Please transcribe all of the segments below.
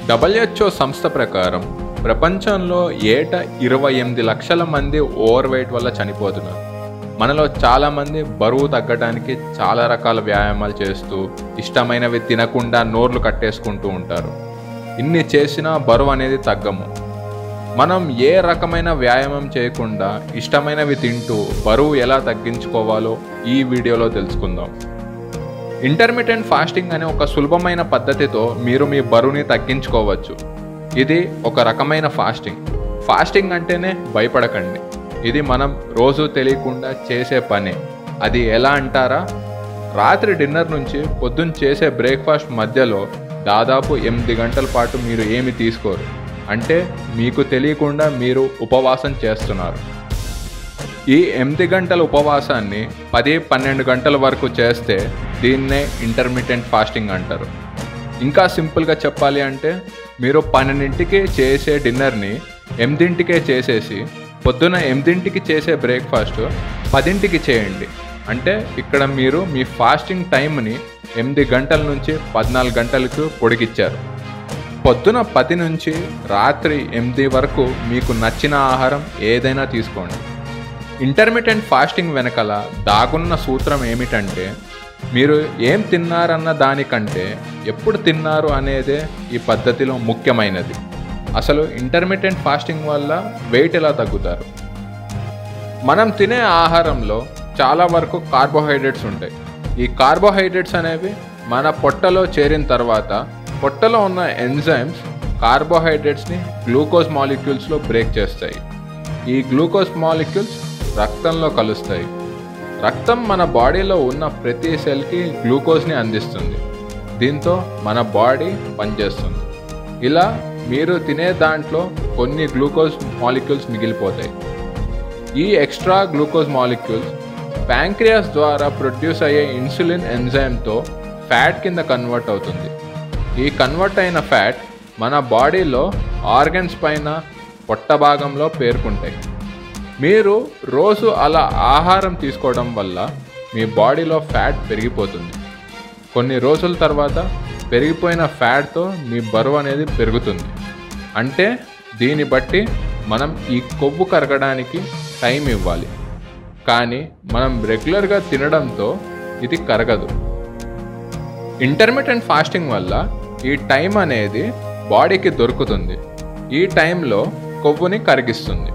WHO సంస్థ ప్రకారం ప్రపంచంలో ఏటా ఇరవై ఎనిమిది లక్షల మంది ఓవర్ వెయిట్ వల్ల చనిపోతున్నారు మనలో చాలామంది బరువు తగ్గడానికి చాలా రకాల వ్యాయామాలు చేస్తూ ఇష్టమైనవి తినకుండా నోర్లు కట్టేసుకుంటూ ఉంటారు ఇన్ని చేసినా బరువు అనేది తగ్గము మనం ఏ రకమైన వ్యాయామం చేయకుండా ఇష్టమైనవి తింటూ బరువు ఎలా తగ్గించుకోవాలో ఈ వీడియోలో తెలుసుకుందాం ఇంటర్మీడియట్ ఫాస్టింగ్ అనే ఒక సులభమైన పద్ధతితో మీరు మీ బరువుని తగ్గించుకోవచ్చు ఇది ఒక రకమైన ఫాస్టింగ్ ఫాస్టింగ్ అంటేనే భయపడకండి ఇది మనం రోజు తెలియకుండా చేసే పనే అది ఎలా అంటారా రాత్రి డిన్నర్ నుంచి పొద్దున్న చేసే బ్రేక్ఫాస్ట్ మధ్యలో దాదాపు ఎనిమిది గంటల పాటు మీరు ఏమి తీసుకోరు అంటే మీకు తెలియకుండా మీరు ఉపవాసం చేస్తున్నారు ఈ ఎనిమిది గంటల ఉపవాసాన్ని పది పన్నెండు గంటల వరకు చేస్తే దీన్నే ఇంటర్మీడియట్ ఫాస్టింగ్ అంటారు ఇంకా సింపుల్గా చెప్పాలి అంటే మీరు పన్నెండింటికి చేసే డిన్నర్ని ఎనిమిదింటికే చేసేసి పొద్దున ఎనిమిదింటికి చేసే బ్రేక్ఫాస్ట్ పదింటికి చేయండి అంటే ఇక్కడ మీరు మీ ఫాస్టింగ్ టైంని ఎనిమిది గంటల నుంచి పద్నాలుగు గంటలకు పొడిగిచ్చారు పొద్దున పది నుంచి రాత్రి ఎనిమిది వరకు మీకు నచ్చిన ఆహారం ఏదైనా తీసుకోండి ఇంటర్మీడియట్ ఫాస్టింగ్ వెనకాల దాగున్న సూత్రం ఏమిటంటే మీరు ఏం తిన్నారన్న దానికంటే ఎప్పుడు తిన్నారు అనేదే ఈ పద్ధతిలో ముఖ్యమైనది అసలు ఇంటర్మీడియట్ ఫాస్టింగ్ వల్ల వెయిట్ ఎలా తగ్గుతారు మనం తినే ఆహారంలో చాలా వరకు కార్బోహైడ్రేట్స్ ఉంటాయి ఈ కార్బోహైడ్రేట్స్ అనేవి మన పొట్టలో చేరిన తర్వాత పొట్టలో ఉన్న ఎంజైమ్స్ కార్బోహైడ్రేట్స్ని గ్లూకోజ్ మాలిక్యూల్స్లో బ్రేక్ చేస్తాయి ఈ గ్లూకోజ్ మాలిక్యూల్స్ రక్తంలో కలుస్తాయి రక్తం మన బాడీలో ఉన్న ప్రతి సెల్కి గ్లూకోజ్ని అందిస్తుంది దీంతో మన బాడీ పనిచేస్తుంది ఇలా మీరు తినే దాంట్లో కొన్ని గ్లూకోజ్ మాలిక్యూల్స్ మిగిలిపోతాయి ఈ ఎక్స్ట్రా గ్లూకోజ్ మాలిక్యూల్స్ ప్యాంక్రియాస్ ద్వారా ప్రొడ్యూస్ అయ్యే ఇన్సులిన్ ఎంజైమ్తో ఫ్యాట్ కింద కన్వర్ట్ అవుతుంది ఈ కన్వర్ట్ అయిన ఫ్యాట్ మన బాడీలో ఆర్గన్స్ పైన పొట్ట భాగంలో పేర్కొంటాయి మీరు రోజు అలా ఆహారం తీసుకోవడం వల్ల మీ బాడీలో ఫ్యాట్ పెరిగిపోతుంది కొన్ని రోజుల తర్వాత పెరిగిపోయిన ఫ్యాట్తో మీ బరువు అనేది పెరుగుతుంది అంటే దీన్ని బట్టి మనం ఈ కొవ్వు కరగడానికి టైం ఇవ్వాలి కానీ మనం రెగ్యులర్గా తినడంతో ఇది కరగదు ఇంటర్మీడియట్ ఫాస్టింగ్ వల్ల ఈ టైం అనేది బాడీకి దొరుకుతుంది ఈ టైంలో కొవ్వుని కరిగిస్తుంది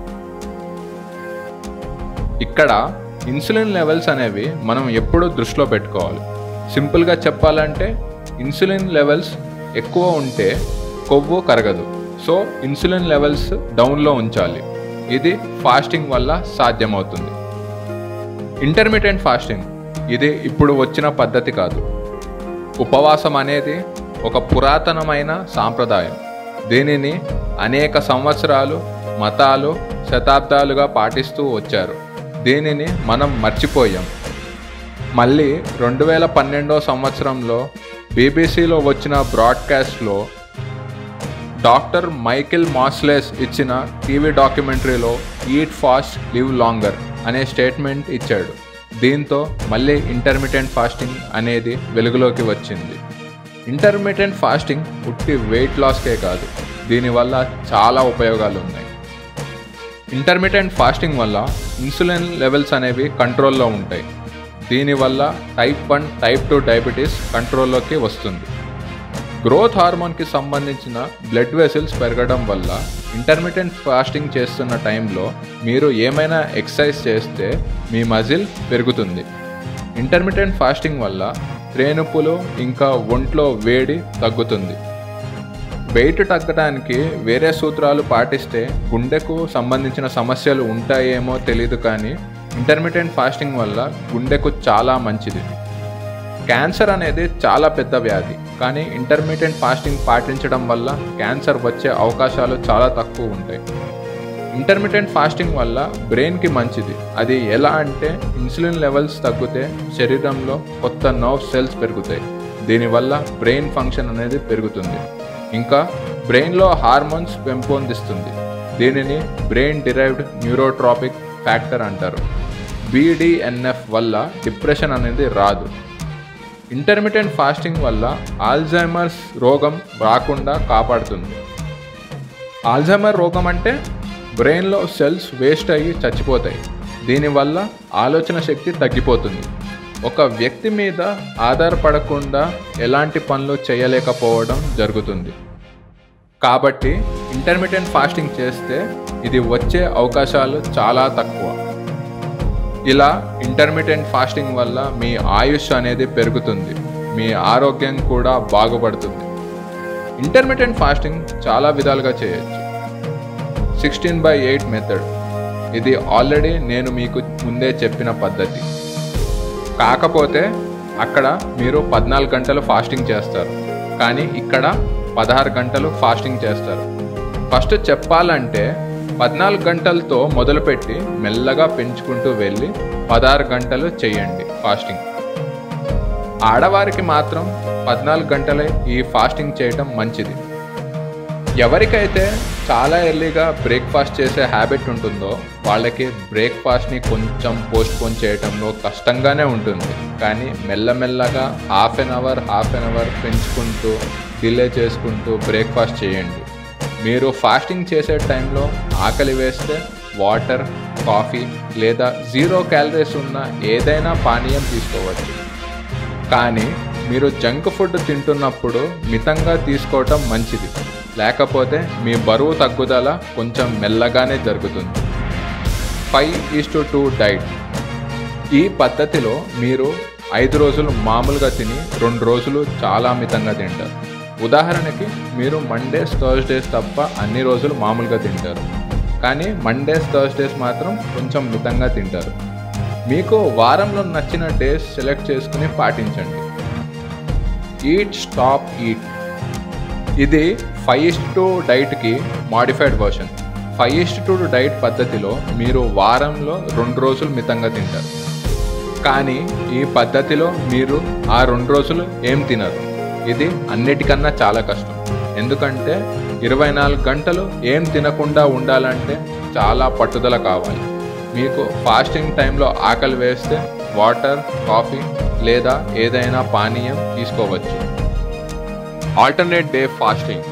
ఇక్కడ ఇన్సులిన్ లెవెల్స్ అనేవి మనం ఎప్పుడూ దృష్టిలో పెట్టుకోవాలి సింపుల్గా చెప్పాలంటే ఇన్సులిన్ లెవెల్స్ ఎక్కువ ఉంటే కొవ్వు కరగదు సో ఇన్సులిన్ లెవెల్స్ డౌన్లో ఉంచాలి ఇది ఫాస్టింగ్ వల్ల సాధ్యమవుతుంది ఇంటర్మీడియట్ ఫాస్టింగ్ ఇది ఇప్పుడు వచ్చిన పద్ధతి కాదు ఉపవాసం అనేది ఒక పురాతనమైన సాంప్రదాయం దీనిని అనేక సంవత్సరాలు మతాలు శతాబ్దాలుగా పాటిస్తూ వచ్చారు దీనిని మనం మర్చిపోయాం మళ్ళీ రెండు వేల పన్నెండో సంవత్సరంలో బీబీసీలో వచ్చిన బ్రాడ్కాస్ట్లో డాక్టర్ మైకిల్ మాస్లెస్ ఇచ్చిన టీవీ డాక్యుమెంటరీలో ఈట్ ఫాస్ట్ లివ్ లాంగర్ అనే స్టేట్మెంట్ ఇచ్చాడు దీంతో మళ్ళీ ఇంటర్మీడియట్ ఫాస్టింగ్ అనేది వెలుగులోకి వచ్చింది ఇంటర్మీడియట్ ఫాస్టింగ్ ఉట్టి వెయిట్ లాస్కే కాదు దీనివల్ల చాలా ఉపయోగాలు ఉన్నాయి ఇంటర్మీడియట్ ఫాస్టింగ్ వల్ల ఇన్సులిన్ లెవెల్స్ అనేవి కంట్రోల్లో ఉంటాయి దీనివల్ల type one type two diabetes కంట్రోల్లోకి వస్తుంది గ్రోత్ హార్మోన్కి సంబంధించిన బ్లడ్ వెసిల్స్ పెరగడం వల్ల ఇంటర్మీడియట్ ఫాస్టింగ్ చేస్తున్న టైంలో మీరు ఏమైనా ఎక్సర్సైజ్ చేస్తే మీ మజిల్ పెరుగుతుంది ఇంటర్మీడియట్ ఫాస్టింగ్ వల్ల త్రేనుపులు ఇంకా ఒంట్లో వేడి తగ్గుతుంది వెయిట్ తగ్గడానికి వేరే సూత్రాలు పాటిస్తే గుండెకు సంబంధించిన సమస్యలు ఉంటాయేమో తెలియదు కానీ ఇంటర్మీడియట్ ఫాస్టింగ్ వల్ల గుండెకు చాలా మంచిది క్యాన్సర్ అనేది చాలా పెద్ద వ్యాధి కానీ ఇంటర్మీడియట్ ఫాస్టింగ్ పాటించడం వల్ల క్యాన్సర్ వచ్చే అవకాశాలు చాలా తక్కువ ఉంటాయి ఇంటర్మీడియట్ ఫాస్టింగ్ వల్ల బ్రెయిన్కి మంచిది అది ఎలా అంటే ఇన్సులిన్ లెవెల్స్ తగ్గితే శరీరంలో కొత్త నర్వ్ సెల్స్ పెరుగుతాయి దీనివల్ల బ్రెయిన్ ఫంక్షన్ అనేది పెరుగుతుంది ఇంకా బ్రెయిన్లో హార్మోన్స్ పెంపొందిస్తుంది దీనిని బ్రెయిన్ డిరైవ్డ్ న్యూరోట్రాపిక్ ఫ్యాక్టర్ అంటారు బీడిఎన్ఎఫ్ వల్ల డిప్రెషన్ అనేది రాదు ఇంటర్మీడియట్ ఫాస్టింగ్ వల్ల ఆల్జైమర్స్ రోగం రాకుండా కాపాడుతుంది ఆల్జైమర్ రోగం అంటే బ్రెయిన్లో సెల్స్ వేస్ట్ అయ్యి చచ్చిపోతాయి దీనివల్ల ఆలోచన శక్తి తగ్గిపోతుంది ఒక వ్యక్తి మీద ఆధారపడకుండా ఎలాంటి పనులు చేయలేకపోవడం జరుగుతుంది కాబట్టి ఇంటర్మీడియట్ ఫాస్టింగ్ చేస్తే ఇది వచ్చే అవకాశాలు చాలా తక్కువ ఇలా ఇంటర్మీడియట్ ఫాస్టింగ్ వల్ల మీ ఆయుష్ అనేది పెరుగుతుంది మీ ఆరోగ్యం కూడా బాగుపడుతుంది ఇంటర్మీడియట్ ఫాస్టింగ్ చాలా విధాలుగా చేయొచ్చు సిక్స్టీన్ బై ఎయిట్ మెథడ్ ఇది ఆల్రెడీ నేను మీకు ముందే చెప్పిన పద్ధతి కాకపోతే అక్కడ మీరు పద్నాలుగు గంటలు ఫాస్టింగ్ చేస్తారు కానీ ఇక్కడ పదహారు గంటలు ఫాస్టింగ్ చేస్తారు ఫస్ట్ చెప్పాలంటే పద్నాలుగు గంటలతో మొదలుపెట్టి మెల్లగా పెంచుకుంటూ వెళ్ళి పదహారు గంటలు చేయండి ఫాస్టింగ్ ఆడవారికి మాత్రం పద్నాలుగు గంటలే ఈ ఫాస్టింగ్ చేయటం మంచిది ఎవరికైతే చాలా ఎర్లీగా బ్రేక్ఫాస్ట్ చేసే హ్యాబిట్ ఉంటుందో వాళ్ళకి బ్రేక్ఫాస్ట్ని కొంచెం పోస్ట్పోన్ చేయడంలో కష్టంగానే ఉంటుంది కానీ మెల్లమెల్లగా half an hour half an hour పెంచుకుంటూ డిలే చేసుకుంటూ బ్రేక్ఫాస్ట్ చేయండి మీరు ఫాస్టింగ్ చేసే టైంలో ఆకలి వేస్తే వాటర్ కాఫీ లేదా జీరో క్యాలరీస్ ఉన్న ఏదైనా పానీయం తీసుకోవచ్చు కానీ మీరు జంక్ ఫుడ్ తింటున్నప్పుడు మితంగా తీసుకోవటం మంచిది లేకపోతే మీ బరువు తగ్గుదల కొంచెం మెల్లగానే జరుగుతుంది five is to two diet ఈ పద్ధతిలో మీరు ఐదు రోజులు మామూలుగా తిని రెండు రోజులు చాలా మితంగా తింటారు ఉదాహరణకి మీరు మండేస్ థర్స్డేస్ తప్ప అన్ని రోజులు మామూలుగా తింటారు కానీ మండేస్ థర్స్డేస్ మాత్రం కొంచెం మితంగా తింటారు మీకు వారంలో నచ్చిన డేస్ సెలెక్ట్ చేసుకుని పాటించండి ఈట్ స్టాప్ ఈట్ ఇది ఫైవ్ ఇస్ట్ టు డైట్కి modified version five is to two diet పద్ధతిలో మీరు వారంలో రెండు రోజులు మితంగా తింటారు కానీ ఈ పద్ధతిలో మీరు ఆ రెండు రోజులు ఏం తినరు ఇది అన్నిటికన్నా చాలా కష్టం ఎందుకంటే ఇరవై నాలుగు గంటలు ఏం తినకుండా ఉండాలంటే చాలా పట్టుదల కావాలి మీకు ఫాస్టింగ్ టైంలో ఆకలి వేస్తే వాటర్ కాఫీ లేదా ఏదైనా పానీయం తీసుకోవచ్చు ఆల్టర్నేట్ డే ఫాస్టింగ్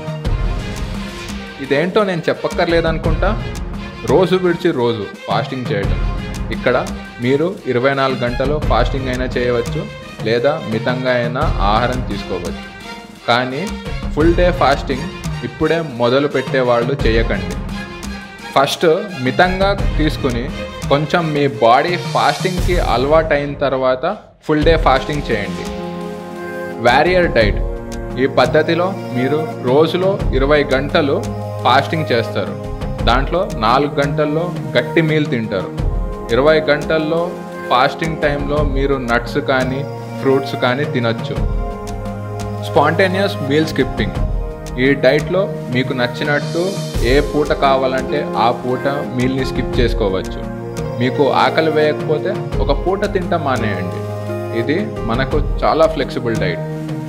ఇదేంటో నేను చెప్పక్కర్లేదనుకుంటా రోజు విడిచి రోజు ఫాస్టింగ్ చేయడం ఇక్కడ మీరు ఇరవై నాలుగు గంటలు ఫాస్టింగ్ అయినా చేయవచ్చు లేదా మితంగా అయినా ఆహారం తీసుకోవచ్చు కానీ ఫుల్ డే ఫాస్టింగ్ ఇప్పుడే మొదలు పెట్టేవాళ్ళు చేయకండి ఫస్ట్ మితంగా తీసుకుని కొంచెం మీ బాడీ ఫాస్టింగ్కి అలవాటు అయిన తర్వాత ఫుల్ డే ఫాస్టింగ్ చేయండి వ్యారియర్ డైట్ ఈ పద్ధతిలో మీరు రోజులో ఇరవై గంటలు ఫాస్టింగ్ చేస్తారు దాంట్లో నాలుగు గంటల్లో గట్టి మీల్ తింటారు ఇరవై గంటల్లో ఫాస్టింగ్ టైంలో మీరు నట్స్ కానీ ఫ్రూట్స్ కానీ తినొచ్చు స్పాంటేనియస్ మీల్ స్కిప్పింగ్ ఈ డైట్లో మీకు నచ్చినట్టు ఏ పూట కావాలంటే ఆ పూట మీల్ని స్కిప్ చేసుకోవచ్చు మీకు ఆకలి వేయకపోతే ఒక పూట తింటా మానేయండి ఇది మనకు చాలా ఫ్లెక్సిబుల్ డైట్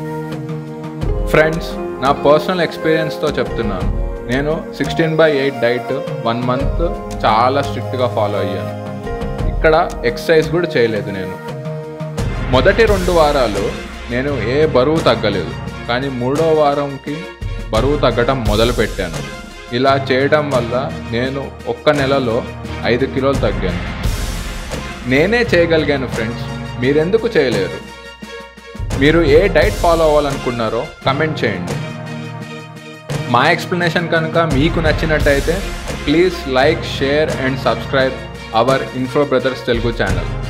ఫ్రెండ్స్ నా పర్సనల్ ఎక్స్పీరియన్స్తో చెప్తున్నాను నేను sixteen by eight diet one month చాలా స్ట్రిక్ట్గా ఫాలో అయ్యాను ఇక్కడ ఎక్సర్సైజ్ కూడా చేయలేదు నేను మొదటి రెండు వారాలు నేను ఏ బరువు తగ్గలేదు కానీ మూడో వారంకి బరువు తగ్గడం మొదలుపెట్టాను ఇలా చేయడం వల్ల నేను ఒక్క నెలలో ఐదు కిలోలు తగ్గాను నేనే చేయగలిగాను ఫ్రెండ్స్ మీరెందుకు చేయలేరు మీరు ఏ డైట్ ఫాలో అవ్వాలనుకున్నారో కమెంట్ చేయండి మా ఎక్స్ప్లెనేషన్ కనుక మీకు నచ్చినట్టయితే please like share and subscribe our info brothers Telugu channel